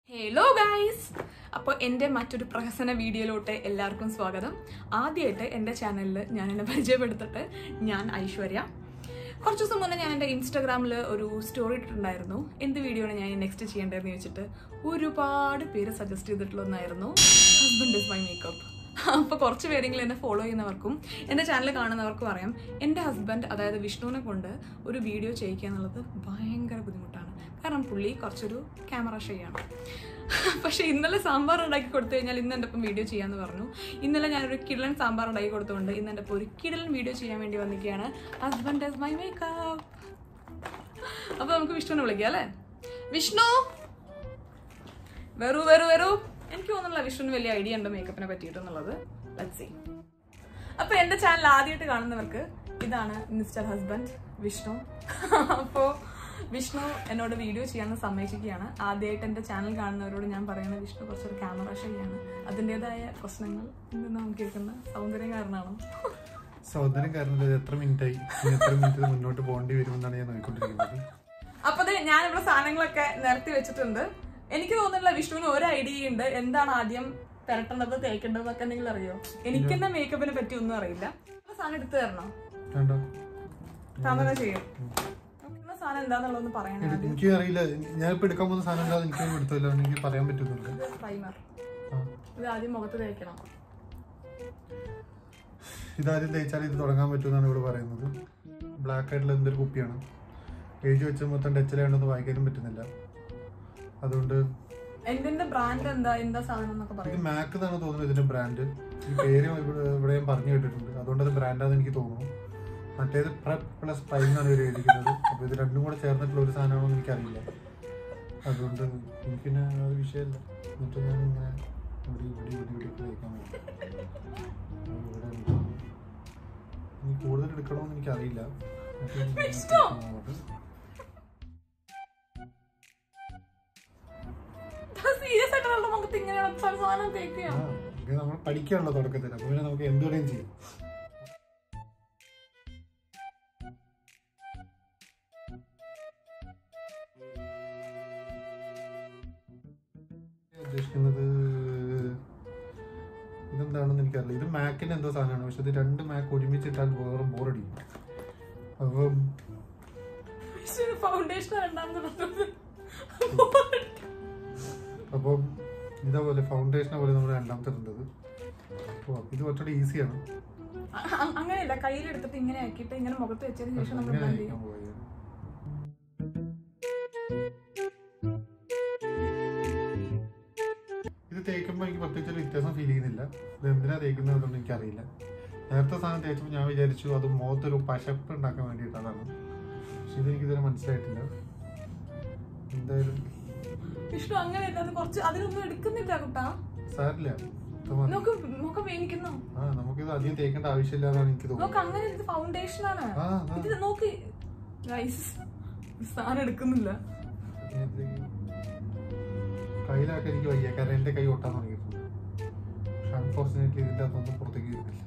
Hello guys അപ്പോൾ എൻ്റെ മറ്റൊരു പ്രഹസന വീഡിയോയിലോട്ട് എല്ലാവർക്കും സ്വാഗതം ആദ്യമായിട്ട് എൻ്റെ ചാനലിൽ ഞാൻ എന്നെ പരിചയപ്പെടുത്തിട്ട് ഞാൻ ഐശ്വര്യ കുറച്ച് ദിവസം മുന്നേ ഞാൻ എൻ്റെ ഇൻസ്റ്റാഗ്രാമിൽ ഒരു സ്റ്റോറി ഇട്ടിട്ടുണ്ടായിരുന്നു എന്ത് വീഡിയോ ആണ് ഞാൻ നെക്സ്റ്റ് ചെയ്യേണ്ടതെന്ന് ചോദിച്ചിട്ട് ഒരുപാട് പേര് സജസ്റ്റ് ചെയ്തിട്ടുള്ള ഒന്നായിരുന്നു ഹസ്ബൻഡ് ഇസ് മൈ മേക്കപ്പ് അപ്പോൾ കുറച്ച് പേരെങ്കിലും എന്നെ ഫോളോ ചെയ്യുന്നവർക്കും എൻ്റെ ചാനൽ കാണുന്നവർക്കും അറിയാം എൻ്റെ ഹസ്ബൻഡ് അതായത് വിഷ്ണുവിനെ കൊണ്ട് ഒരു വീഡിയോ ചെയ്യിക്കുക എന്നുള്ളത് ഭയങ്കര ബുദ്ധിമുട്ടാണ് കാരണം പുള്ളി കുറച്ചൊരു ക്യാമറ ഷൈയാണ് പക്ഷെ ഇന്നലെ സാമ്പാർ ഉണ്ടാക്കി കൊടുത്തു കഴിഞ്ഞാൽ ഇന്ന് എൻ്റെ ഒപ്പം വീഡിയോ ചെയ്യാമെന്ന് പറഞ്ഞു ഇന്നലെ ഞാനൊരു കിടലൻ സാമ്പാർ ഉണ്ടാക്കി കൊടുത്തുകൊണ്ട് ഇന്ന് എൻ്റെ ഒപ്പം ഒരു കിടലൻ വീഡിയോ ചെയ്യാൻ വേണ്ടി വന്നിരിക്കുകയാണ് ഹസ്ബൻഡ് ആസ് മൈ മേക്കപ്പ് അപ്പോൾ നമുക്ക് വിഷ്ണുവിനെ വിളിക്കാം അല്ലേ വിഷ്ണു വരൂ വരൂ വരൂ എനിക്ക് തോന്നുന്നില്ല വിഷ്ണുവിന് വലിയ ഐഡിയ ഉണ്ട് മേക്കപ്പിനെ പറ്റിയിട്ടെന്നുള്ളത് ലെറ്റ്സ് സീ അപ്പൊ എന്റെ ചാനൽ ആദ്യമായിട്ട് കാണുന്നവർക്ക് ഇതാണ് മിസ്റ്റർ ഹസ്ബൻഡ് വിഷ്ണു അപ്പോ വിഷ്ണു എന്നോട് വീഡിയോ ചെയ്യാൻ സമ്മതിച്ചിരിക്കുകയാണ് ആദ്യമായിട്ട് എന്റെ ചാനൽ കാണുന്നവരോട് ഞാൻ പറയുന്നത് വിഷ്ണു കുറച്ചൊരു ക്യാമറ ഷൈയാണ് അതിൻ്റെതായ പ്രശ്നങ്ങൾ എന്തെന്ന് നമുക്ക് കേൾക്കുന്ന സൗന്ദര്യം കാരണമാണോ സഹോദരൻ കാരണം ഇത് എത്ര മിനിറ്റായി ഇനി എത്ര മിനിറ്റ് മുന്നോട്ട് പോകേണ്ടി വരുമെന്നാണ് ഞാൻ നോക്കിക്കൊണ്ടിരിക്കുന്നത് അപ്പൊ ദേ ഞാനിവിടെ സാധനങ്ങളൊക്കെ നിരത്തി വെച്ചിട്ടുണ്ട് എനിക്ക് തോന്നുന്നില്ല വിഷ്ണുവിന് ഒരു ഐഡിയ ഉണ്ട് എന്താണ് ആദ്യം തിരട്ടേണ്ടത് തേക്കേണ്ടത് എന്നൊക്കെ എന്തെങ്കിലും അറിയോ എനിക്ക് തന്നെ മേക്കപ്പിനെ പറ്റി ഒന്നും അറിയില്ല അപ്പൊ സാധനം എടുത്തു തരണോ വേണ്ട താമര ചെയ്യും എന്നാ സാധനം എന്താന്നുള്ളതൊന്ന് പറയണേ ഇത് എനിക്ക് അറിയില്ല ഞാനിപ്പോ എടുക്കാൻ പോകുന്ന സാധനം എന്താ എനിക്ക് എടുത്തില്ല എനിക്ക് പറയാൻ പറ്റുന്നില്ല ഇത് പ്രൈമർ ആ. ഇത് ആദ്യം മുഖത്ത് തേക്കണം ഇതാദ്യം തേച്ചാൽ ഇത് തുടങ്ങാൻ പറ്റുമെന്നാണ് ഇവിടെ പറയുന്നത് ബ്ലാക്ക് ആയിട്ടുള്ള എന്തൊരു കുപ്പിയാണ് എഴുതി വെച്ച മൊത്തം ടച്ചിലായതുകൊണ്ടൊന്നും വായിക്കാനും പറ്റുന്നില്ല അതുകൊണ്ട് എന്തിന്റെ ബ്രാൻഡ് എന്താ എന്താ സാധനം എന്നൊക്കെ ഇത് പറയും മാക്ക് എന്നാണ് തോന്നുന്നത് ഇതിന്റെ ബ്രാൻഡ് ഈ പേര് ഇവിടെ ഇവിടെ ഞാൻ പറഞ്ഞു കേട്ടിട്ടുണ്ട് അതുകൊണ്ട് അത് ബ്രാൻഡാന്ന് എനിക്ക് തോന്നുന്നു മറ്റേത് പ്രെപ്പ് പ്ലസ് പ്രൈം എന്നാണ് ഇവർ എഴുതിക്കുന്നത് അപ്പൊ ഇത് രണ്ടും കൂടെ ചേർന്നിട്ടുള്ള ഒരു സാധനമാണോ എന്ന് എനിക്കറിയില്ല അതുകൊണ്ട് എനിക്ക് പിന്നെ അത് വിഷയമല്ല എന്നിട്ട് ഞാൻ ഇങ്ങനെ ഇവിടെ ഇവിടെ ഇവിടെ ഇവിടെ ഒക്കെ തേക്കാൻ പോകും ഇവിടെ ഉണ്ട്. ഇനി കൂടുതൽ എടുക്കണമെന്ന് എനിക്കറിയില്ല എന്നിട്ട് ഞാൻ ഇങ്ങനെ വിഷ്ണു! തേക്കാൻ അങ്ങോട്ട്. സീരിയസ് ആയിട്ട് നമ്മുടെ മുഖത്ത് ഇങ്ങനെ സാധനം തേക്കുക ആ, ഇത് നമ്മൾ പഠിക്കാനുള്ള തുടക്കത്തിൽ അപ്പൊ പിന്നെ നമുക്ക് എന്തുവേണേലും ചെയ്യും ഞാൻ ഉദ്ദേശിക്കുന്നത് ഇതെന്താണെന്ന് എനിക്കറിയില്ല ഇത് മാക്കിന്റെ എന്തോ സാധനമാണ് പക്ഷെ ഇത് രണ്ട് മാക്ക് ഒരുമിച്ചിട്ടാൽ വേറെ ബോറടിക്കും അപ്പം ഫൗണ്ടേഷൻ രണ്ടാമത് അപ്പം ഇതേപോലെ ഫൗണ്ടേഷനെ പോലെ നമ്മൾ രണ്ടാമത്തെ ഇടേണ്ടത് ഓ ഇത് കുറച്ചുകൂടി ഈസിയാണ് അങ്ങനെയല്ല കയ്യിലെടുത്തിട്ട് ഇങ്ങനെ ആക്കിയിട്ട് ഇങ്ങനെ മുഖത്ത് വെച്ചതിന് ശേഷം നമ്മൾ അങ്ങനെ ബ്ലെൻഡ് ചെയ്യും ആയിരിക്കാൻ പോവുകയാണ്. ഇത് തേക്കുമ്പോൾ എനിക്ക് പ്രത്യേകിച്ച് ഒരു വ്യത്യാസം ഫീൽ ചെയ്യുന്നില്ല ഇത് എന്തിനാ തേക്കുന്നതെന്നൊന്നും എനിക്കറിയില്ല നേരത്തെ സാധനം തേച്ചപ്പോൾ ഞാൻ വിചാരിച്ചു അത് മുഖത്തൊരു പശപ്പ് ഉണ്ടാക്കാൻ വേണ്ടിയിട്ടാണ് പക്ഷെ ഇതെനിക്കിതുവരെ മനസ്സിലായിട്ടില്ല എന്തായാലും വിഷ്ണു അങ്ങനെയല്ല അത് കുറച്ച് അതിനൊന്നും എടുക്കുന്നില്ല കുട്ടാ സാരില്ല ഇത് മതി. നോക്ക് മുഖം വേവിക്കുന്നു ആ നമുക്കിത് അധികം തേക്കേണ്ട ആവശ്യമില്ല എന്നാണ് എനിക്ക് തോന്നുന്നത് നോക്ക് അങ്ങനെ ഇത് ഫൗണ്ടേഷൻ ആണ് ആ ആ. ഇത് നോക്ക് ഗൈസ് സാധനം എടുക്കുന്നില്ല കയ്യിലാക്കാൻ എനിക്ക് വയ്യ കാരണം എന്റെ കൈ ഒട്ടാൻ തുടങ്ങിയിട്ടുണ്ട് പക്ഷെ അൺഫോർച്ചുനേറ്റ്ലി ഇതിന്റെ അകത്തൊന്നും പുറത്തേക്ക് വരുന്നില്ല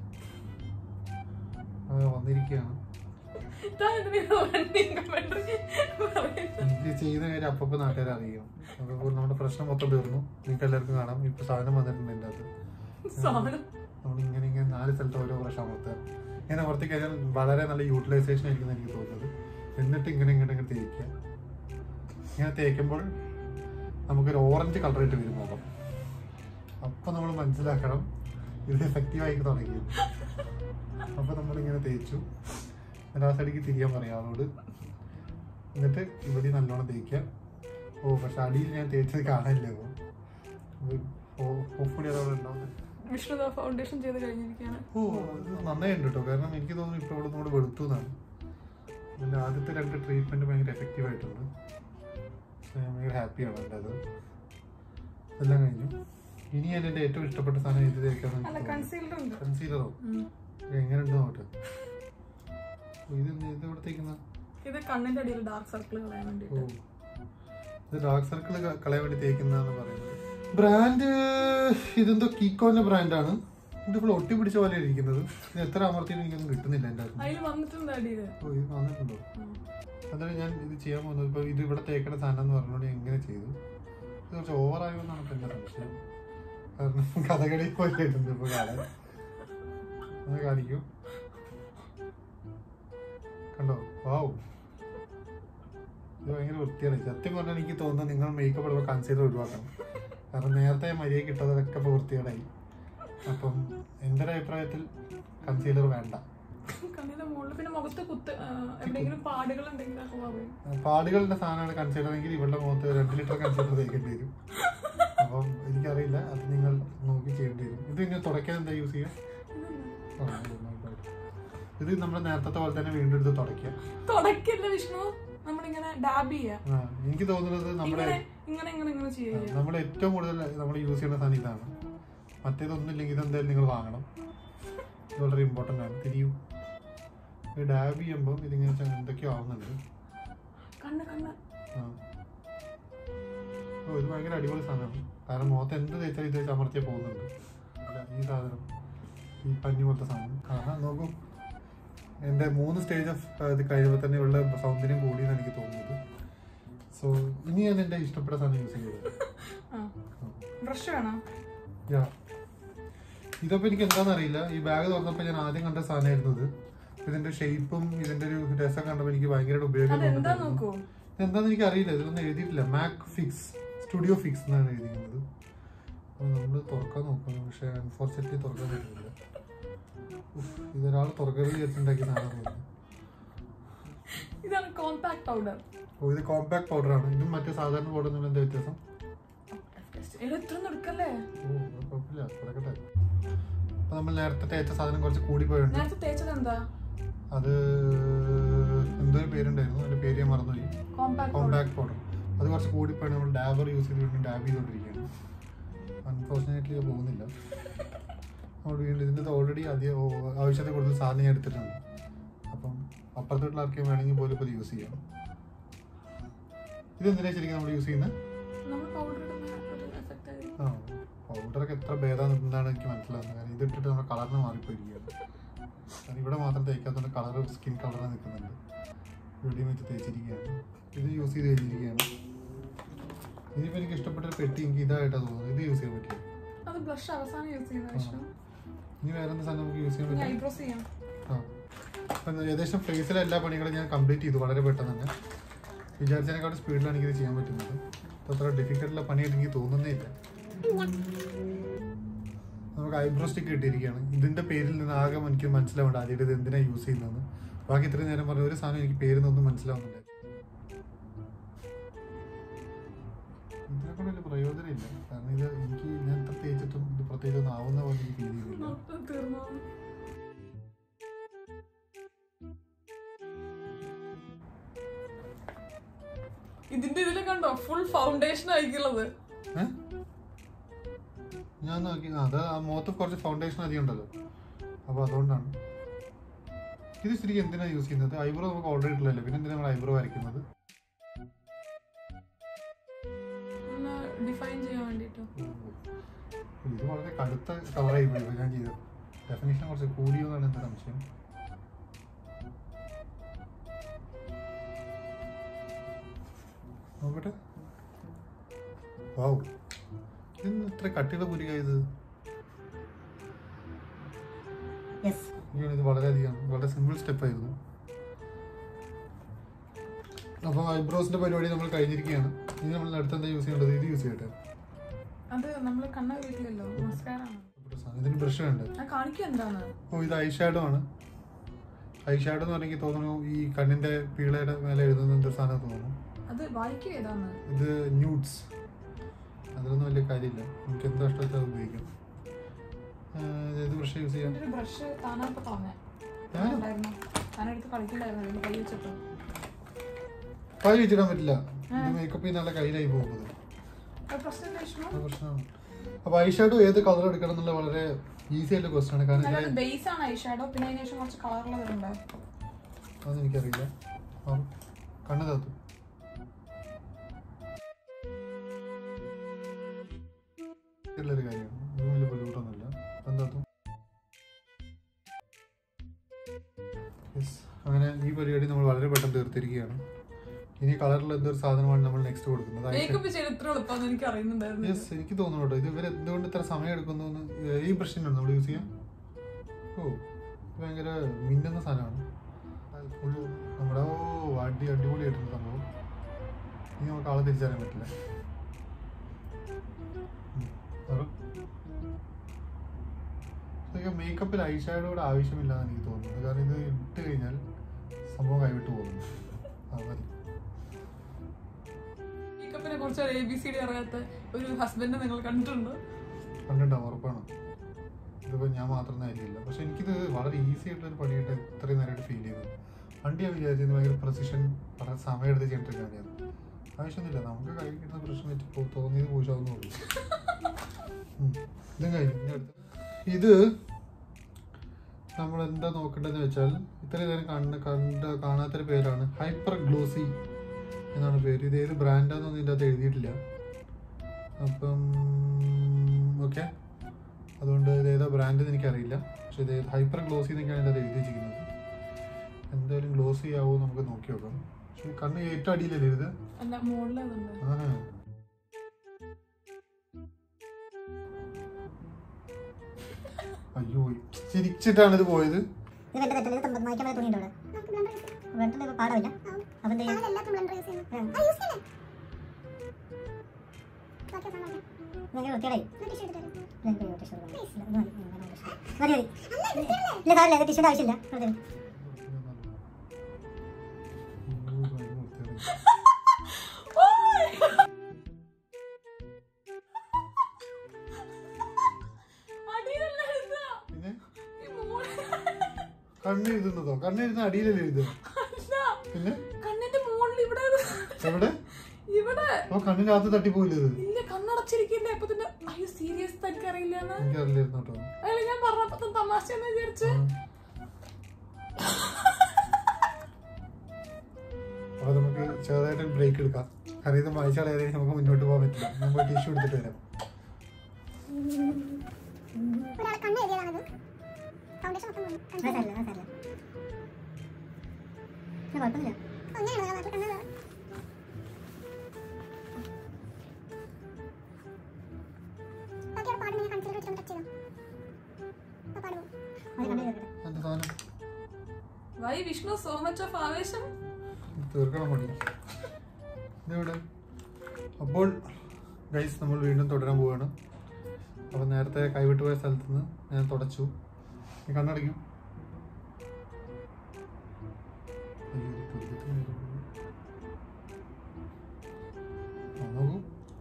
ആ, വന്നിരിക്കുകയാണ് ഇതാണ് ഇതിന് running commentary പറയുന്നത്. എനിക്ക് ചെയ്യുന്ന കാര്യം അപ്പപ്പോ നാട്ടുകാരെ അറിയും അപ്പോൾ നമ്മുടെ പ്രശ്നം മൊത്തം തീർന്നു നിങ്ങൾക്ക് എല്ലാവർക്കും കാണാം ഇപ്പൊ സാധനം വന്നിട്ടുണ്ട് എൻ്റെ അകത്ത് സാധനം നമ്മൾ ഇങ്ങനെ ഇങ്ങനെ നാല് സ്ഥലത്ത് ഓരോ പ്രാവശ്യം അമർത്തുക ഇങ്ങനെ അമർത്തി കഴിഞ്ഞാൽ വളരെ നല്ല യൂട്ടിലൈസേഷൻ ആയിരിക്കും എനിക്ക് തോന്നുന്നത് എന്നിട്ട് ഇങ്ങനെ ഇങ്ങനെ ഇങ്ങനെ തേക്കുക ഇങ്ങനെ തേക്കുമ്പോൾ നമുക്കൊരു ഓറഞ്ച് കളർ ആയിട്ട് വരും മുഖം അപ്പൊ നമ്മൾ മനസ്സിലാക്കണം ഇത് എഫക്റ്റീവ് ആയി തുടങ്ങി അപ്പൊ നമ്മൾ ഇങ്ങനെ തേച്ചു എന്നിട്ട് ആ സൈഡിക്ക് തിരിയാൻ പറയാം അവളോട് എന്നിട്ട് ഇവിടെ നല്ലോണം തേക്കുക ഓ പക്ഷെ അടിയിൽ ഞാൻ തേച്ചത് കാണില്ല ഹോപ്പ്ഫുള്ളി അതവിടെ ഉണ്ടാവുന്നത് വിഷ്ണു ഫൗണ്ടേഷൻ ചെയ്ത് കഴിഞ്ഞിരിക്കുകയാണ് ഓ അത് നന്നായിട്ടുണ്ട് കേട്ടോ കാരണം എനിക്ക് തോന്നുന്നു ഇപ്പോൾ ഇവിടെ കൂടെ വെളുത്തു എന്നാണ് അതിൻ്റെ ആദ്യത്തെ രണ്ട് ട്രീറ്റ്മെന്റ് ഭയങ്കര എഫക്റ്റീവ് ആയിട്ടുണ്ട് So, ഞാൻ ഭയങ്കര ഹാപ്പിയാണ് എൻ്റെ അത് എല്ലാം കഴിഞ്ഞു ഇനി ഞാൻ എൻ്റെ ഏറ്റവും ഇഷ്ടപ്പെട്ട സാധനം ഇത് തേക്കാന്ന് അല്ല എനിക്ക് കൺസീൽഡ് ഉണ്ട് കൺസീലറോ ഉം. എങ്ങനെയുണ്ട് നോട്ടെ ഇത് എന്ത് ഇത് എവിടെ തേക്കുന്ന ഇത് കണ്ണിന്റെ അടിയിൽ ഡാർക്ക് സർക്കിൾ കളയാൻ ഓ വേണ്ടിട്ട് ഇത് ഡാർക്ക് സർക്കിൾ കളയാൻ വേണ്ടി തേക്കുന്നതാണ് പറയുന്നത് ബ്രാൻഡ് ഇതെന്തോ കീക്കോന്റെ ബ്രാൻഡാണ് ഇത് ഇപ്പോൾ ഒട്ടി പിടിച്ച പോലെ ഇരിക്കുന്നത് ഇത് എത്ര അമർത്തിയും എനിക്കൊന്നും കിട്ടുന്നില്ല എൻ്റെ അകത്ത് അതിൽ വന്നിട്ടുണ്ട് അടിയിൽ ഓ ഇത് വന്നിട്ടുണ്ടോ അതാണ് ഞാൻ ഇത് ചെയ്യാൻ പോകുന്നത് ഇപ്പോൾ ഇത് ഇവിടെ തേക്കേണ്ട സാധനം എന്ന് പറഞ്ഞുകൊണ്ട് ഞാൻ എങ്ങനെ ചെയ്തു ഇത് കുറച്ച് കുറച്ച് ഓവറായോ എന്നാണ് ഇപ്പൊ എന്റെ സംശയം കാരണം കഥകളി പോലെ ഇടുന്നു ഇപ്പൊ കാണാൻ ഒന്ന് കാണിക്കൂ കണ്ടോ വാവ് ഇത് ഭയങ്കര വൃത്തിയാണ് സത്യം പറഞ്ഞാൽ എനിക്ക് തോന്നുന്നത് നിങ്ങൾ മേക്കപ്പ് ഇടുമ്പോൾ കൺസീലർ ഒഴിവാക്കണം കാരണം നേരത്തെ മര്യാദ കിട്ടതൊക്കെ ഇപ്പോൾ വൃത്തികേടായി അപ്പം എൻ്റെ ഒരു അഭിപ്രായത്തിൽ കൺസീലർ വേണ്ട കണ്ണിന്റെ മുകളിൽ പിന്നെ മുഖത്ത് കുത്ത് ആ, എവിടെയെങ്കിലും പാടുകൾ എന്തെങ്കിലും ഒക്കെ പറയും പാടുകളുടെ സാധനമാണ് കൺസീലർ എങ്കിൽ ഇവളുടെ മുഖത്ത് രണ്ട് ലിറ്റർ കൺസീലർ തേക്കേണ്ടി വരും അപ്പം എനിക്കറിയില്ല അത് നിങ്ങൾ നോക്കി ചെയ്യേണ്ടി വരും ഇത് ഇങ്ങനെ തുടയ്ക്കാൻ എന്താ യൂസ് ചെയ്യുക ആ, ഇത് നന്നായിട്ട്. ഇത് നമ്മൾ നേരത്തെ പോലെ തന്നെ വീണ്ടും എടുത്ത് തുടയ്ക്കുക തുടക്കല്ല വിഷ്ണു നമ്മളിങ്ങനെ ഡാബ് ചെയ്യാ ആ, എനിക്ക് തോന്നുന്നത് നമ്മുടെ ഇങ്ങനെ ഇങ്ങനെ ഇങ്ങനെ ഇങ്ങനെ ചെയ്യുക നമ്മൾ ഏറ്റവും കൂടുതൽ നമ്മൾ യൂസ് ചെയ്യുന്ന സാധനം ഇതാണ് മറ്റേതൊന്നും ഇല്ലെങ്കിൽ ഇതെന്തായാലും നിങ്ങൾ വാങ്ങണം ഇത് വളരെ ഇമ്പോർട്ടൻ്റ് ആണ് തിരിയൂ ഇത് ഡാബ് ചെയ്യുമ്പോൾ ഇതിങ്ങനെ ചെ- എന്തൊക്കെയോ ആവുന്നുണ്ട് കണ്ണ് കണ്ണ് ആ. ഓ ഇത് ഭയങ്കര അടിപൊളി സാധനമാണ് കാരണം മുഖത്ത് എന്ത് തേച്ചാൽ ഇത് വെച്ച് അമർത്തിയാൽ പോകുന്നുണ്ട് അല്ല, ഈ സാധനം ഈ പഞ്ഞു പോലത്തെ സാധനം ആഹാ നോക്കൂ എൻ്റെ മൂന്ന് സ്റ്റേജ് ഓഫ് ഇത് കഴിയുമ്പോൾ തന്നെ ഉള്ള സൗന്ദര്യം കൂടിയെന്ന് എനിക്ക് തോന്നുന്നത് സോ ഇനി ഞാൻ എൻ്റെ ഇഷ്ടപ്പെട്ട സാധനം യൂസ് ചെയ്യുന്നത് ബ്രഷ് വേണോ യാ ഇതപ്പോ എനിക്ക് എന്താണെന്ന് അറിയില്ല ഈ ബാഗ് തുറന്നപ്പോൾ ഞാൻ ആദ്യം കണ്ട സാധനമായിരുന്നു ഇത് ഇതിന്റെ ഷേപ്പും ഇതിന്റെ ഒരു രസം കണ്ടപ്പോൾ എനിക്ക് ഭയങ്കരമായിട്ട് ഉപയോഗം അതെന്താ തോന്നുന്നുണ്ടായിരുന്നു. നോക്കൂ എന്താന്ന് എനിക്ക് അറിയില്ല ഇതിലൊന്നും എഴുതിയിട്ടില്ല മാക് ഫിക്സ് സ്റ്റുഡിയോ ഫിക്സ് എന്നാണ് എഴുതിയിരിക്കുന്നത് അപ്പോൾ നമ്മൾ തുറക്കാൻ നോക്കുന്നു പക്ഷെ അൺഫോർച്ചുനേറ്റ്ലി തുറക്കാൻ പറ്റുന്നില്ല ഉഫ്, ഇതൊരാൾ തുറക്കരുത് വിചാരിച്ചുണ്ടാക്കിയ സാധനമാണ് ഇതാണ് കോമ്പാക്ട് പൗഡർ ഓ ഇത് കോമ്പാക്ട് പൗഡറാണ് ഇതും മറ്റേ സാധാരണ പൗഡർ തമ്മിൽ എന്താ വ്യത്യാസം എടാ ഇത്ര എടുക്കല്ലേ ഓ അത് കുഴപ്പമില്ല തുടക്കട്ടെ അപ്പൊ നമ്മൾ നേരത്തെ തേച്ച സാധനം കുറച്ച് കൂടി പോയുണ്ട് നേരത്തെ തേച്ചത് എന്താ അത് എന്തോ ഒരു പേരുണ്ടായിരുന്നു അതിന്റെ പേര് ഞാൻ മറന്നുപോയി കോമ്പാക്ട് പൗഡർ കോമ്പാക്ട് പൗഡർ അത് കുറച്ച് കൂടിപ്പോയി നമ്മൾ ഡാബർ യൂസ് ചെയ്ത് വീണ്ടും ഡാബ് ചെയ്തുകൊണ്ടിരിക്കുകയാണ് അൺഫോർച്ചുനേറ്റ്ലി അത് പോകുന്നില്ല നമ്മൾ വീണ്ടും ഇതിൻ്റെ ഓൾറെഡി അധികം ഓ- ആവശ്യത്തെ കൂടുതൽ സാധനം ഞാൻ എടുത്തിട്ടുണ്ട് അപ്പം അപ്പുറത്തോട്ടുള്ള ആർക്കും വേണമെങ്കിൽ പോലും ഇപ്പോൾ യൂസ് ചെയ്യാം ഇത് എന്തിനാ ശരിക്കും നമ്മൾ യൂസ് ചെയ്യുന്നത് നമ്മൾ പൗഡർ ഇടുന്ന ഒരു എഫക്റ്റ് ആയിരിക്കും ആ പൗഡറൊക്കെ എത്ര ഭേദം എന്നാണ് എനിക്ക് മനസ്സിലാകുന്നത് കാരണം ഇതിട്ടിട്ട് നമ്മുടെ കളറിന് മാറിപ്പോയിരിക്കുകയാണ് കാരണം ഇവിടെ മാത്രം തേക്കാത്തതുകൊണ്ട് കളർ സ്കിൻ കളറിൽ നിൽക്കുന്നുണ്ട് ഇവിടെയും വെച്ച് തേച്ചിരിക്കുകയാണ് ഇത് യൂസ് ചെയ്ത് കഴിഞ്ഞിരിക്കുകയാണ് ഇനിയിപ്പോൾ എനിക്ക് ഇഷ്ടപ്പെട്ട ഒരു പെട്ടി എനിക്ക് ഇതായിട്ടാണ് തോന്നുന്നത് ഇത് യൂസ് ചെയ്യാൻ പറ്റില്ല അത് ബ്ലഷ് അവസാനം യൂസ് ചെയ്യുന്ന വിഷ്ണു ഇനി വേറെ എന്ത് സാധനം നമുക്ക് യൂസ് ചെയ്യാൻ ഇനി പറ്റും ഐബ്രോസ് ചെയ്യാം ആ അപ്പം ഏകദേശം ഫേസിലെ എല്ലാ പണികളും ഞാൻ കംപ്ലീറ്റ് ചെയ്തു വളരെ പെട്ടെന്ന് തന്നെ വിചാരിച്ചതിനെക്കാളും സ്പീഡിലാണ് എനിക്കിത് ചെയ്യാൻ പറ്റുന്നത് ഇത് അത്ര ഡിഫിക്കൽട്ടുള്ള പണിയായിട്ട് എനിക്ക് തോന്നുന്നേ ഇല്ല നമുക്ക് ഐബ്രോ സ്റ്റിക്ക് കിട്ടിയിരിക്കുകയാണ് ഇതിന്റെ പേരിൽ നിന്ന് ആകെ എനിക്ക് മനസ്സിലാവേണ്ട ആദ്യമായിട്ട് ഇത് എന്തിനാണ് യൂസ് ചെയ്യുന്നതെന്ന് ബാക്കി ഇത്രയും നേരം പറഞ്ഞ ഒരു സാധനം എനിക്ക് പേരിൽ നിന്നൊന്നും മനസ്സിലാവുന്നില്ല ഇതിനെ കൊണ്ട് വലിയ പ്രയോജനമില്ല കാരണം ഇത് എനിക്ക് ഞാൻ എത്ര തേച്ചിട്ടും ഇത് പ്രത്യേകിച്ച് ഒന്നും ആവുന്ന പോലെ എനിക്ക് ഫീൽ ചെയ്യുന്നില്ല മൊത്തം തീർന്നു ഇതിന്റെ ഇതിൽ കണ്ടോ ഫുൾ ഫൗണ്ടേഷൻ ആയിരിക്കുള്ളത് ഏ? ഞാൻ നോക്കി ആ, അത് ആ മുഖത്ത് കുറച്ച് ഫൗണ്ടേഷൻ അധികം ഉണ്ടല്ലോ അപ്പോൾ അതുകൊണ്ടാണ് ഇത് ശരിക്കും എന്തിനാണ് യൂസ് ചെയ്യുന്നത് ഐബ്രോ നമുക്ക് ഓൾറെഡി ഇട്ടില്ലല്ലോ പിന്നെ എന്തിനാണ് നമ്മൾ ഐബ്രോ വരയ്ക്കുന്നത് ഒന്ന് ഡിഫൈൻ ചെയ്യാൻ വേണ്ടിട്ട് ഇത് വളരെ കടുത്ത കളറായി പോയി ഇപ്പൊ ഞാൻ ചെയ്തത് ഡെഫിനേഷൻ കുറച്ച് കൂടിയോ എന്നാണ് എന്റെ സംശയം നോക്കട്ടെ വാവ് ഇന്ന് ഇത്ര കട്ടിയുള്ള പുലികായത് യെസ് ഇങ്ങനെ ഇത് വളരെയധികം വളരെ സിമ്പിൾ സ്റ്റെപ്പ് ആയിരുന്നു അപ്പോൾ ഐബ്രോസിന്റെ പരിപാടി നമ്മൾ കഴിഞ്ഞിരിക്കുകയാണ് ഇനി നമ്മൾ അടുത്ത് എന്താ യൂസ് ചെയ്യേണ്ടത് ഇത് യൂസ് ചെയ്യട്ടെ അത് നമ്മൾ കണ്ണ വീട്ടിലല്ലോ നമസ്കാരമാണ് ഇതിന് ബ്രഷ് വേണ്ടേ ഞാൻ കാണിക്കും എന്താണ് ഓ ഇത് ഐ ഷാഡോ ആണ് ഐ ഷാഡോ എന്ന് പറഞ്ഞെങ്കിൽ തോന്നുന്നു ഈ കണ്ണിന്റെ പീളയുടെ മേലെ എഴുതുന്ന എന്തൊരു സാധനം തോന്നുന്നു അത് വായിക്കുക ഏതാണ് ഇത് ന്യൂഡ്സ് അതിലൊന്നും വലിയ കാര്യമില്ല നമുക്ക് എന്താ ഇഷ്ടം വെച്ചാൽ അത് ഉപയോഗിക്കാം ആ, ഇത് ബ്രഷ് യൂസ് ചെയ്യാം എന്റെ ഒരു ബ്രഷ് താനാപ്പൊ തോന്നേ ഞാനോ? ഉണ്ടായിരുന്നു താനെടുത്ത് കളിക്കണ്ടായിരുന്നു അതിന് കൈ വെച്ചിട്ട് കൈ വെച്ചിടാൻ പറ്റില്ല ഇത് മേക്കപ്പ് ചെയ്യുന്ന കയ്യിലായി പോകുന്നത് അത് പ്രശ്നം വിഷ്ണു അത് പ്രശ്നമാണ് അപ്പൊ ഐ ഷാഡോ ഏത് കളർ എടുക്കണം എന്നുള്ള വളരെ ഈസി ആയിട്ടുള്ള ക്വസ്റ്റൻ ആണ് കാരണം അല്ലാതെ ഇതിലെ ബേസ് ആണ് ഐ ഷാഡോ പിന്നെ അതിന് ശേഷം കുറച്ച് കളറുള്ളതുണ്ട് അതൊന്നും എനിക്കറിയില്ല ആ, കണ്ണ് താത്തു ഉള്ളൊരു കാര്യമാണ് ഒന്നും വലിയ ബുദ്ധിമുട്ടൊന്നുമില്ല എന്താത്തു യെസ് അങ്ങനെ ഈ പരിപാടി നമ്മൾ വളരെ പെട്ടെന്ന് തീർത്തിരിക്കുകയാണ് ഇനി കളറിൽ എന്തൊരു സാധനമാണ് നമ്മൾ നെക്സ്റ്റ് കൊടുക്കുന്നത് ഐ മേക്കപ്പ് ചെയ്ത് ഇത്ര എളുപ്പമെന്ന് എനിക്ക് അറിയുന്നുണ്ടായിരുന്നു യെസ് എനിക്ക് തോന്നുന്നു കേട്ടോ ഇത് ഇവർ എന്തുകൊണ്ട് ഇത്ര സമയം എടുക്കുന്നു എന്ന് ഈ ബ്രഷിനാണ് നമ്മൾ യൂസ് ചെയ്യാം ഓ ഇത് ഭയങ്കര മിന്നുന്ന സാധനമാണ് ഫുൾ നമ്മുടെ ഓ അടി അടിപൊളിയായിട്ടുണ്ട് സംഭവം ഇനി നമുക്ക് ആളെ തിരിച്ചറിയാൻ പറ്റില്ല ഉം, പറ. ഇതൊക്കെ മേക്കപ്പിൽ ഐ ഷാഡോയുടെ ആവശ്യമില്ലാന്ന് എനിക്ക് തോന്നുന്നത് കാരണം ഇത് ഇട്ട് കഴിഞ്ഞാൽ സംഭവം കൈവിട്ട് പോകുന്നു ആ മതി മേക്കപ്പിനെ കുറിച്ച് ഒരു എ ബി സി ഡി അറിയാത്ത ഒരു ഹസ്ബൻഡ് നിങ്ങൾ കണ്ടിട്ടുണ്ടോ കണ്ടിട്ടുണ്ടാവും ഉറപ്പാണ് ഇതിപ്പോൾ ഞാൻ മാത്രം ആയിരിക്കില്ല പക്ഷെ എനിക്കിത് വളരെ ഈസി ആയിട്ടുള്ള ഒരു പണിയായിട്ട് ഇത്രയും നേരമായിട്ട് ഫീൽ ചെയ്തത് പണ്ട് ഞാൻ വിചാരിച്ചത് ഭയങ്കര പ്രസിഷൻ വളരെ സമയമെടുത്ത് ചെയ്യേണ്ട ഒരു കാര്യമാണ് ആവശ്യമൊന്നുമില്ല നമുക്ക് കൈ കിട്ടുന്ന പ്രശ്നം വെച്ച് പോ- തോന്നിയത് പൂശാവുന്നുള്ളൂ ഉം. ഇതും കഴിഞ്ഞു ഇനി അടുത്ത ഇത് നമ്മൾ എന്താ നോക്കേണ്ടതെന്ന് വെച്ചാൽ ഇത്രയും നേരം കണ്ട കണ്ട കാണാത്തൊരു പേരാണ് ഹൈപ്പർ ഗ്ലോസി എന്നാണ് പേര് ഇത് ഏത് ബ്രാൻഡാണെന്നൊന്നും ഇതിൻ്റെ അകത്ത് എഴുതിയിട്ടില്ല അപ്പം ഓക്കെ അതുകൊണ്ട് ഇത് ഏതാ ബ്രാൻഡ് എന്ന് എനിക്കറിയില്ല പക്ഷേ ഇത് ഹൈപ്പർ ഗ്ലോസി എന്നൊക്കെയാണ് ഇതിനകത്ത് എഴുതി വെച്ചിരിക്കുന്നത് എന്തായാലും ഗ്ലോസി ആവുമോ നമുക്ക് നോക്കി നോക്കാം പക്ഷേ കണ്ണ് ഏറ്റവും അടിയിലല്ലേ ഇത് അല്ല മുകളിലതുണ്ട് ആഹാ. അയ്യോ ചിരിച്ചിട്ടാണ് ഇത് പോയത് ഇത് എന്റെ തെറ്റല്ല ഇത് തമ്പ- മായ്ക്കാൻ പറ്റുന്ന തുണിയുണ്ടോ അവിടെ ബ്ലണ്ടർ ഇപ്പൊ പാടമില്ല അപ്പൊ എന്ത് ചെയ്യും? ഉം. ഭയങ്കര വൃത്തികേടായി. ഭയങ്കര ടിഷ്യൂ വേണം. ഇല്ല, ഇത് മതി. ഉം, വേണം ടിഷ്യൂ. മതി മതി ഇല്ല സാറില്ല ഇത് ടിഷ്യൂടെ ആവശ്യമില്ല വെറുതെ മതി. അയ്യോ, ഭയങ്കര വൃത്തികേട്. അടിയിലല്ല എഴുതുക. പിന്നെ ഈ മോളിൽ കണ്ണ് എഴുതുന്നതോ കണ്ണ് എഴുതുന്ന അടിയിലല്ലേ എഴുതുക അല്ല. പിന്നെ കണ്ണിന്റെ മുകളിൽ ഇവിടെ എവിടെ ഇവിടെ അപ്പൊ കണ്ണിനകത്ത് തട്ടിപ്പോയില്ലേ ഇത് ഇല്ല കണ്ണടച്ചിരിക്കണ്ടേ അപ്പൊ തന്നെ അയ്യോ സീരിയസ് എനിക്കറിയില്ല എനിക്കറിയില്ലായിരുന്നു കേട്ടോ അല്ല ഞാൻ പറഞ്ഞപ്പോ തന്നെ തമാശ എന്ന് വിചാരിച്ച് അപ്പൊ നമുക്ക് ചെറുതായിട്ട് ബ്രേക്ക് എടുക്കാം കാരണം ഇത് വായിച്ചാൽ നമുക്ക് മുന്നോട്ട് പോകാൻ പറ്റില്ല നമ്മൾ ടിഷ്യൂ എടുത്തിട്ട് വരാം ഒരാളെ കണ്ണ് എഴുതിയതാണത് ഫൗണ്ടേഷൻ മൊത്തം പോയി. അത് സാരില്ല അത് സാരില്ല ഇല്ല, കുഴപ്പമില്ല അങ്ങനെയാണോ അത് കണ്ണ് ബാക്കി അവിടെ പാടുന്ന ഞാൻ കൺസിലർ വെച്ചിട്ട് ടച്ച് ചെയ്തോ ആ പാടുമോ അത് കണ്ടു കേൾക്കട്ടെ എന്താ സാധനം why Vishnu so much of ആവേശം തീർക്കണം പണി ഇതെവിടെ അപ്പോൾ ഗൈസ് നമ്മൾ വീണ്ടും തുടരാൻ പോവാണ് അപ്പോൾ നേരത്തെ കൈവിട്ട് പോയ സ്ഥലത്ത് നിന്ന് ഞാൻ തുടച്ചു നീ കണ്ണടയ്ക്കും അയ്യോ, ഇത് തുരുത്തി വരുന്നു. ആ, നോക്കൂ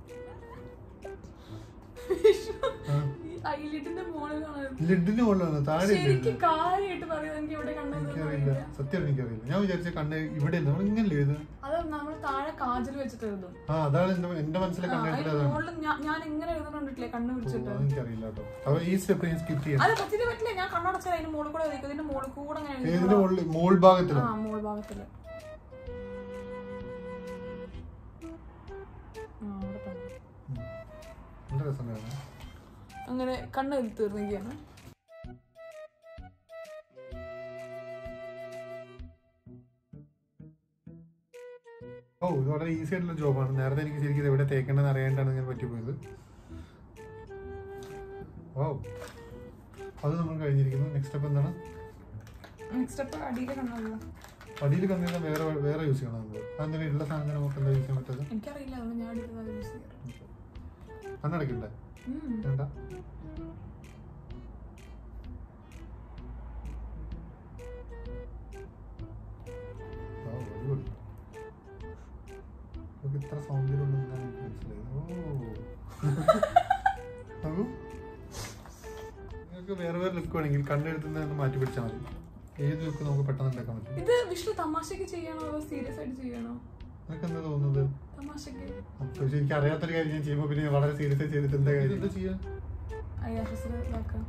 ആ, ഈ ഐലിഡിന്റെ മോളിൽ കാണാൻ ലിഡിന് മുകളിലാണ് താഴെ ഇല്ല ശരിക്കും ഇത്. കാര്യമായിട്ട് പറയാം എനിക്ക് ഇവിടെ എനിക്കറിയില്ല കണ്ടത് സത്യം എനിക്കറിയില്ല ഞാൻ വിചാരിച്ച കണ്ണ് ഇവിടെ നമ്മൾ ഇങ്ങനെ എഴുതുക അത് നമ്മൾ താഴെ കാജൽ വെച്ചിട്ട് എഴുതും ആ അതാണ് എന്റെ എന്റെ മനസ്സിലെ ആ, കണ്ണ് അതിന് അതാണ് മുകളിൽ ഞാൻ- ഞാൻ എങ്ങനെ എഴുതുന്നുണ്ടിട്ടില്ലേ കണ്ണ് ഓ, പിടിച്ചിട്ട് അതെനിക്കറിയില്ല കേട്ടോ അപ്പൊ ഈ സ്റ്റെപ്പ് ഞാൻ സ്കിപ്പ് ചെയ്യാം അത് പറ്റില്ല പറ്റില്ല ഞാൻ കണ്ണടച്ചാൽ അതിന്റെ മുകളിൽ കൂടെ എഴുതിക്കും ഇതിന്റെ മുകളിൽ കൂടെ അങ്ങനെ എഴുതി ഏതിന്റെ മുകളിൽ മോൾ ഭാഗത്തിലോ ആ മോൾ ഭാഗത്തില് ആ, അവിടെ തന്നെ. നല്ല രസമുണ്ടായിരുന്നു അങ്ങനെ കണ്ണ് എഴുതി തീർന്നിരിക്കുകയാണ് ഓ ഇത് വളരെ ഈസി ആയിട്ടുള്ള ജോബാണ് നേരത്തെ എനിക്ക് ശരിക്കും ഇത് എവിടെ തേക്കേണ്ടതെന്ന് അറിയാണ്ടാണ് ഞാൻ പറ്റിപ്പോയത് ഓ അത് നമ്മൾ കഴിഞ്ഞിരിക്കുന്നു നെക്സ്റ്റ് സ്റ്റെപ്പ് എന്താണ് നെക്സ്റ്റ് സ്റ്റെപ്പ് അടിയിലെ കണ്ണല്ല അടിയിൽ കന്നിരുന്ന വേറെ വേറെ യൂസ് ചെയ്യണം നമ്മൾ അതെന്തിനാ ഉള്ള സാധനം നമുക്ക് എന്താ യൂസ് ചെയ്യാൻ പറ്റത് എനിക്കറിയില്ല അതുകൊണ്ട് ഞാൻ അടിയിൽ യൂസ് ചെയ്യാറ് കണ്ണടക്കണ്ടേ ഉം. വേണ്ട ഓ, അടിപൊളി. നമുക്ക് ഇത്ര സൗന്ദര്യമുണ്ടെന്നാണ് എനിക്ക് മനസ്സിലായത് ഓ നോക്കൂ. നിങ്ങൾക്ക് വേറെ വേറെ ലുക്ക് വേണമെങ്കിൽ കണ്ണെടുത്തുനിന്ന് മാറ്റി പിടിച്ചാൽ മതി ഏത് ലുക്ക് നമുക്ക് പെട്ടെന്ന് ഉണ്ടാക്കാൻ പറ്റും ഇത് വിഷ്ണു തമാശക്ക് ചെയ്യണോ അതോ സീരിയസ് ആയിട്ട് ചെയ്യണോ നിനക്ക് എന്താ തോന്നുന്നത് തമാശക്ക് പക്ഷെ എനിക്ക് അറിയാത്തൊരു കാര്യം ഞാൻ ചെയ്യുമ്പോൾ പിന്നെ ഞാൻ വളരെ സീരിയസ് ആയി ചെയ്തിട്ട് എന്താ കാര്യം എന്താ ചെയ്യാ ഐലാഷസ് ഇതാക്കാം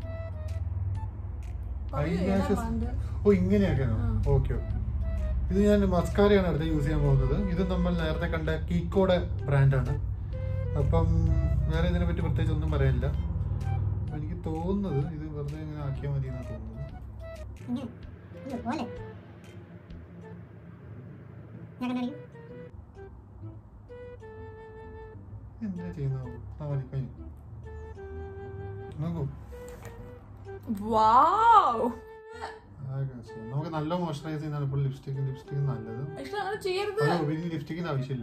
Eyelashes- ബ്രാൻഡ് ഓ ഇങ്ങനെയാക്കാനോ ആ. ഓക്കെ ഓക്കെ ഇത് ഞാൻ മസ്കാരയാണ് അടുത്ത് യൂസ് ചെയ്യാൻ പോകുന്നത് ഇത് നമ്മൾ നേരത്തെ കണ്ട കീക്കോടെ ബ്രാൻഡാണ് അപ്പം വേറെ ഇതിനെ പറ്റി പ്രത്യേകിച്ച് ഒന്നും പറയാനില്ല അപ്പൊ എനിക്ക് തോന്നുന്നത് ഇത് വെറുതെ ഇങ്ങനെ ആക്കിയാൽ മതി എന്നാണ് തോന്നുന്നത് ഇങ്ങനെ. അയ്യോ, പോലെ ഞാൻ കണ്ണടിക്കും ഇങ്ങനെ ചെയ്യുന്നത് ആ മതി കഴിഞ്ഞു നോക്കൂ വാവ് അതൊക്കെ ശരി. നമുക്ക് നല്ല മോയ്സ്ചറൈസ് ചെയ്യുന്നതാണ് ഇപ്പോൾ ലിപ്സ്റ്റിക് ലിപ്സ്റ്റിക് നല്ലത് ഇഷ്ടം അങ്ങനെ ചെയ്യരുത് അയ്യോ ഇനി ലിപ്സ്റ്റിക്കിന് ആവശ്യമില്ല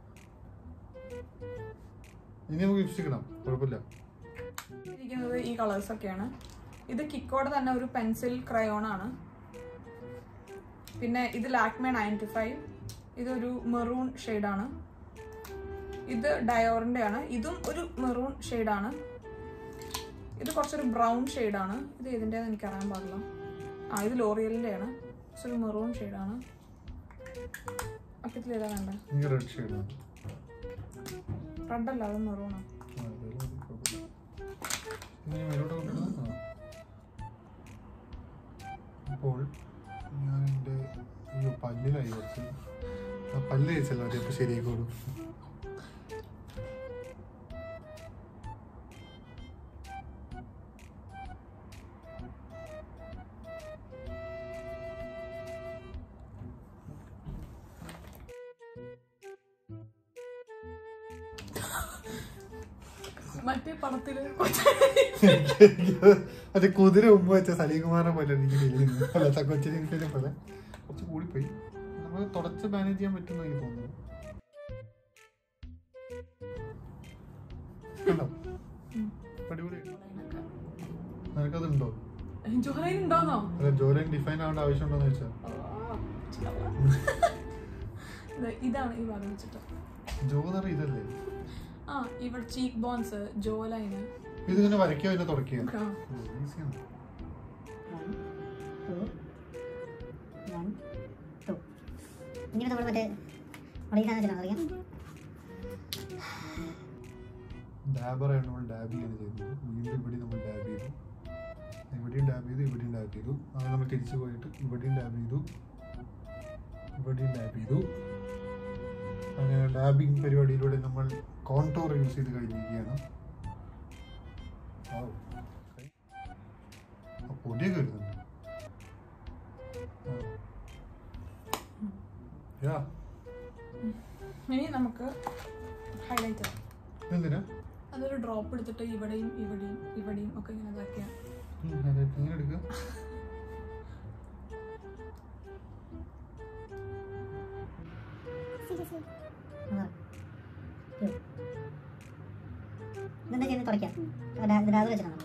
ഇനി നമുക്ക് ലിപ്സ്റ്റിക് ഇടാം കുഴപ്പമില്ല ഇരിക്കുന്നത് ഈ കളേഴ്സ് ഒക്കെയാണ് ഇത് കിക്കോടെ തന്നെ ഒരു പെൻസിൽ ക്രയോൺ ആണ് പിന്നെ ഇത് ലാക്മേ നയൻറ്റി ഫൈവ് ഇതൊരു മെറൂൺ ഷെയ്ഡാണ് ഇത് ഡയോറിൻ്റെ ആണ് ഇതും ഒരു മെറൂൺ ഷെയ്ഡാണ് ഇത് കുറച്ചൊരു ബ്രൗൺ ഷെയ്ഡാണ് ഇത് ഏതിൻ്റെന്ന് എനിക്ക് അറിയാൻ പാടില്ല ആ ഇത് ലോറിയലിൻ്റെ ആണ് കുറച്ചൊരു മെറൂൺ ഷെയ്ഡാണ് അപ്പം ഇതിൽ ഏതാ വേണ്ട എനിക്ക് റെഡ് ഷെയ്ഡ് റെഡ് അല്ല അത് മെറൂണാണ് അപ്പോൾ ഞാൻ എൻ്റെ അയ്യോ പല്ലിലായി കുറച്ച് ആ പല്ല് കഴിച്ചല്ലോ മതി അപ്പോൾ ശരിയായിക്കോളും മറ്റേ പടത്തില് മറ്റേ കുതിര മുമ്പ് വെച്ച സലീകുമാറിനെ പോലെ എനിക്ക് ഫീൽ ചെയ്യുന്നു അല്ല കൊച്ചിനെ പോലെ കുറച്ച് കൂടിപ്പോയി നമ്മൾ തുടച്ച് മാനേജ് ചെയ്യാൻ പറ്റുമെന്ന് എനിക്ക് തോന്നുന്നു കണ്ടോ അടിപൊളി നിനക്കതുണ്ടോ ജോലൈൻ ഉണ്ടോന്നോ അല്ല ജോലിയും ഡിഫൈൻ ആവേണ്ട ആവശ്യമുണ്ടോന്ന് വെച്ചാൽ ഇത് ഇതാണ് ഈ ഭാഗം വെച്ചിട്ട് ജോ എന്ന് പറഞ്ഞാൽ ഇതല്ലേ ആ ഇവിടെ ചീക്ക് ബോൺസ് ജോ ലൈന് ഇതിങ്ങനെ വരയ്ക്കോ ഇതിനെ തുടയ്ക്കോ ആ. ഈസിയാണ് വൺ ടു വൺ ടു ഇനി നമ്മൾ മറ്റേ അവിടെ ഈ സാധനം വെച്ചിട്ടാണ് അറിയാം ഡാബറാണ് നമ്മൾ ഡാബ് ചെയ്യാണ് ചെയ്യുന്നത് വീണ്ടും ഇവിടെ നമ്മൾ ഡാബ് ചെയ്തു ഇവിടെയും ഡാബ് ചെയ്തു ഇവിടെയും ഡാബ് ചെയ്തു അങ്ങനെ നമ്മൾ തിരിച്ചു പോയിട്ട് ഇവിടെയും ഡാബ് ചെയ്തു ഇവിടെയും ഡാബ് ചെയ്തു അങ്ങനെ ഡാബിങ് പരിപാടിയിലൂടെ നമ്മൾ കോൺടോർ യൂസ് ചെയ്ത് കഴിഞ്ഞിരിക്കുകയാണ് Wow. ആ, പൊടിയൊക്കെ വരുന്നുണ്ട് ആ. Yeah. ഇനി നമുക്ക് ഹൈലൈറ്റർ ഇതെന്തിനാ അതൊരു ഡ്രോപ്പ് എടുത്തിട്ട് ഇവിടെയും ഇവിടെയും ഇവിടെയും ഒക്കെ ഇങ്ങനെ ഇതാക്കിയാൽ ഉം, അതെ, ഇങ്ങനെ എടുക്കുക സീരിയസ്ലി ഇതെന്താ ചെയ്യുന്നത് തുടയ്ക്കാം ഇത് രാവിലെ വെച്ചിട്ടാണ്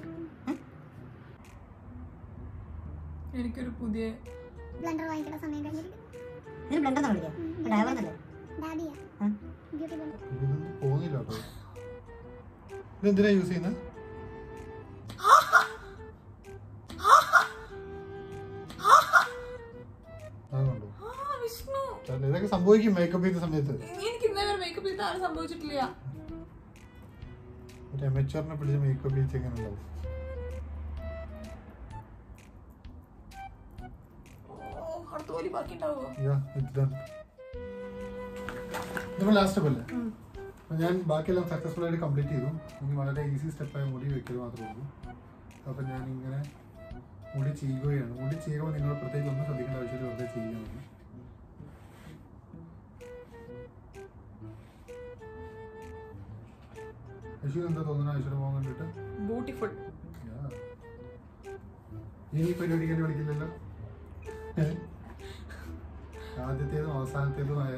എനിക്കൊരു പുതിയ ബ്ലണ്ടർ വാങ്ങിക്കേണ്ട സമയം കഴിഞ്ഞിരിക്കും ഇതിന് ബ്ലെൻഡർ എന്നാണ് വിളിക്കുക ഡ്രൈവർ എന്നല്ലേ ഡാബിയാ ആ ബ്യൂട്ടി ബ്ലണ്ടർ ഇതൊന്നും പോകുന്നില്ല കേട്ടോ ഇതെന്തിനാ യൂസ് ചെയ്യുന്നത് അതുകൊണ്ടോ ആ വിഷ്ണു അല്ല, ഇതൊക്കെ സംഭവിക്കും മേക്കപ്പ് ചെയ്യുന്ന സമയത്ത് എനിക്ക് ഇന്നേ വരെ മേക്കപ്പ് ചെയ്തിട്ട് ആരും സംഭവിച്ചിട്ടില്ല ഒരു എമച്ചറിനെ പിടിച്ച് മേക്കപ്പ് ചെയ്ത് എങ്ങനെ ഉണ്ടാവും ഓ അടുത്ത പോലി ബാക്കിണ്ടാവോ Yeah, it's done. നമ്മൾ ലാസ്റ്റ് സ്റ്റെപ്പല്ലേ അപ്പൊ ഞാൻ ബാക്കിയെല്ലാം സക്സസ്ഫുൾ ആയിട്ട് കംപ്ലീറ്റ് ചെയ്തു ഇനി വളരെ ഈസി സ്റ്റെപ്പായി മുടി വെക്കൽ മാത്രമേ ഉള്ളൂ അപ്പം ഞാൻ ഇങ്ങനെ മുടി ചെയ്യുകയാണ് മുടി ചെയ്യുമ്പോൾ നിങ്ങൾ പ്രത്യേകിച്ച് ഒന്നും ശ്രദ്ധിക്കേണ്ട ആവശ്യമില്ല വെറുതെ ചെയ്യാൻ മതി യശു എന്താ തോന്നുന്നു ഐശ്വര്യ പോകാൻ കണ്ടിട്ട് ബ്യൂട്ടിഫുൾ Yeah. ഇനി ഈ പരിപാടിക്ക് എന്നെ വിളിക്കില്ലല്ലോ ഏ? ആദ്യത്തേതും അവസാനത്തേതുമായ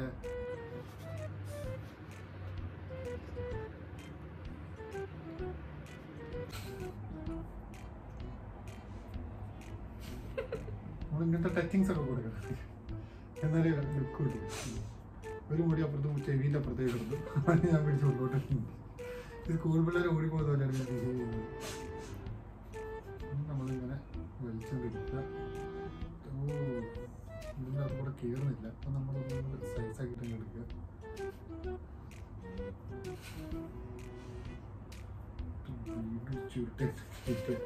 നമ്മൾ ഇങ്ങനത്തെ ടച്ചിങ്സ് ഒക്കെ കൊടുക്കണം എന്നാലേ ലുക്ക് കിട്ടും ഒരു മുടി അപ്പുറത്തും ചെവിൻ്റെ അപ്പുറത്തേക്ക് കിടന്നു അത് ഞാൻ പിടിച്ച് കൊണ്ടോട്ട് ഇത് സ്കൂൾ പിള്ളേർ ഓടിപ്പോകുന്നതല്ലാണ് ഞാൻ ബിഹേവ് ചെയ്യുന്നത് നമ്മളിങ്ങനെ വലിച്ചെടുക്കുക ഓ ഇതിൻ്റെ അത് കൂടെ കയറുന്നില്ല അപ്പം നമ്മളൊന്നും കൂടെ സൈസ് ആക്കിയിട്ട് അങ്ങ് എടുക്കുക വീണ്ടും ചുരുട്ടി ചുരുട്ടി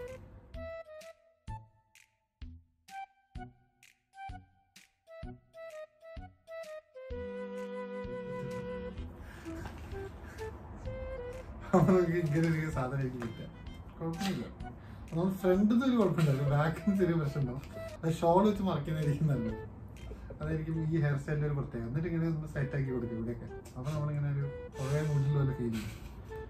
നമുക്ക് ഇങ്ങനെ ഒരു സാധനം എനിക്ക് കിട്ടുക കുഴപ്പമില്ല നമ്മൾ ഫ്രണ്ടിൽ ഒരു കുഴപ്പമുണ്ടാവില്ല ബാക്കിൽ നിന്ന് ചെറിയ പ്രശ്നം ഉണ്ടാവും അത് ഷോൾ വെച്ച് മറക്കുന്നതായിരിക്കും നല്ലത് അതായിരിക്കും ഈ ഹെയർ സ്റ്റൈലിൻ്റെ ഒരു പ്രത്യേകത എന്നിട്ട് ഇങ്ങനെ ഒന്ന് സെറ്റ് ആക്കി കൊടുക്കും ഇവിടെയൊക്കെ അപ്പോൾ നമ്മളിങ്ങനെ ഒരു കുറേ മുന്നിൽ പോലെ ഫീൽ ചെയ്യും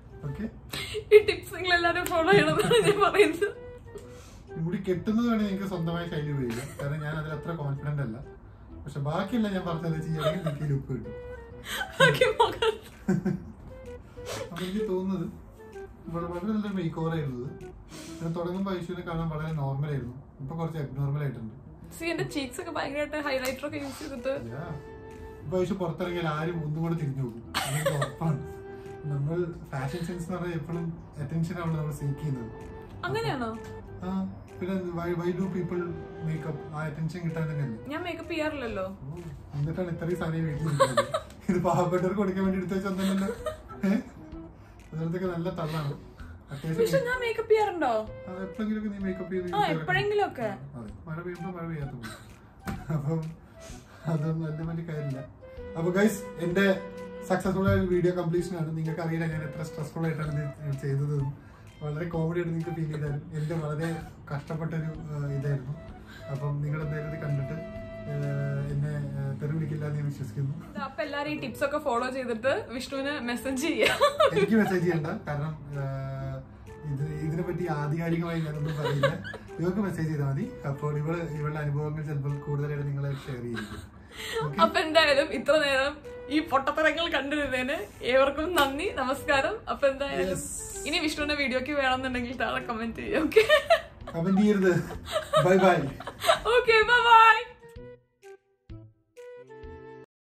ഫോളോ ചെയ്യണമെന്നാണ് ഞാൻ പറയുന്നത് ഈ മുടി കെട്ടുന്നത് വേണേ നിങ്ങൾക്ക് സ്വന്തമായ ശൈലി ഉപയോഗിക്കാം കാരണം ഞാൻ അതിൽ അത്ര കോൺഫിഡന്റ് അല്ല പക്ഷെ ബാക്കിയെല്ലാം ഞാൻ പറഞ്ഞത് ചെയ്യുകയാണെങ്കിൽ നിങ്ങൾക്ക് ഈ ലുക്ക് കിട്ടും ബാക്കി മുഖം അപ്പൊ എനിക്ക് തോന്നുന്നത് ഇവിടെ വളരെ നല്ലൊരു മേക്ക് ഓവർ ആയിരുന്നത് ഞാൻ തുടങ്ങുമ്പോൾ ഐശ്വര്യ കാണാൻ വളരെ നോർമൽ ആയിരുന്നു ഇപ്പൊ കുറച്ച് അബ്നോർമൽ ആയിട്ടുണ്ട് സി എന്റെ ചീക്സ് ഒക്കെ ഭയങ്കരമായിട്ട് ഹൈലൈറ്റർ ഒക്കെ യൂസ് ചെയ്തിട്ട് Yeah. ഇപ്പൊ ഐശ്വര്യ പുറത്തിറങ്ങിയാൽ ആരും ഒന്നും കൂടെ തിരിഞ്ഞു പോകും അതെനിക്ക് ഉറപ്പാണ് നമ്മൾ ഫാഷൻ സെൻസ് എന്ന് പറഞ്ഞാൽ എപ്പോഴും അറ്റൻഷൻ ആണ് നമ്മൾ സീക്ക് ചെയ്യുന്നത് അങ്ങനെയാണോ ആ പിന്നെ വൈ ഡു പീപ്പിൾ മേക്കപ്പ് ആ അറ്റൻഷൻ കിട്ടാൻ തന്നെയല്ലേ ഞാൻ മേക്കപ്പ് ചെയ്യാറില്ലല്ലോ ഓ, എന്നിട്ടാണ് ഇത്രയും സാധനം വീട്ടിൽ നിൽക്കുന്നത്. ഇത് പാവപ്പെട്ടവർക്ക് കൊടുക്കാൻ വേണ്ടി എടുത്ത് വെച്ചൊന്നല്ലോ അതിനകത്തൊക്കെ നല്ല തള്ളാണ് പക്ഷെ അത്യാവശ്യം ഞാൻ മേക്കപ്പ് ചെയ്യാറുണ്ടോ എപ്പോഴെങ്കിലും നീ മേക്കപ്പ് ചെയ്ത് ആ എപ്പോഴെങ്കിലും ഒക്കെ അതെ മഴ പെയ്യുമ്പോ മഴ പെയ്യാത്ത പോലെ. അപ്പം അതൊന്നും എന്റെ വലിയ കാര്യമില്ല അപ്പൊ ഗൈസ് എന്റെ സക്സസ്ഫുൾ ആയ വീഡിയോ കംപ്ലീഷൻ ആണ് നിങ്ങൾക്ക് അറിയില്ല ഞാൻ എത്ര സ്ട്രെസ്ഫുൾ ആയിട്ടാണ് ഇത് ചെയ്തത് വളരെ കോമഡി ആയിട്ട് നിങ്ങൾക്ക് ഫീൽ ചെയ്താലും എന്റെ വളരെ കഷ്ടപ്പെട്ടൊരു ആ, ഇതായിരുന്നു അപ്പം നിങ്ങൾ എന്തായാലും ഇത് കണ്ടിട്ട് ആ, എന്നെ ആ, തെറി വിളിക്കില്ല എന്ന് ഞാൻ വിശ്വസിക്കുന്നു ദാ അപ്പൊ എല്ലാരും ഈ ടിപ്സ് ഒക്കെ ഫോളോ ചെയ്തിട്ട് വിഷ്ണുവിന് മെസ്സേജ് ചെയ്യാം എനിക്ക് മെസ്സേജ് ചെയ്യണ്ട കാരണം ആ, ഇത് ഇതിനെ പറ്റി ആധികാരികമായി ഞാനൊന്നും പറയില്ല ഇവർക്ക് മെസ്സേജ് ചെയ്താൽ മതി അപ്പോൾ ഇവള് ഇവളുടെ അനുഭവങ്ങൾ ചിലപ്പോൾ കൂടുതലായിട്ട് നിങ്ങളെ ഷെയർ ചെയ്യും Okay? അപ്പൊ എന്തായാലും ഇത്ര നേരം ഈ പൊട്ടത്തരങ്ങൾ കണ്ടിരുന്നതിന് ഏവർക്കും നന്ദി നമസ്കാരം അപ്പൊ എന്തായാലും Yes. ഇനി വിഷ്ണുവിന്റെ വീഡിയോക്ക് വേണമെന്നുണ്ടെങ്കിൽ താഴെ കമന്റ് ചെയ്യാം ഓക്കെ കമന്റ് ചെയ്യരുത് ബൈ ബൈ ഓക്കെ ബൈ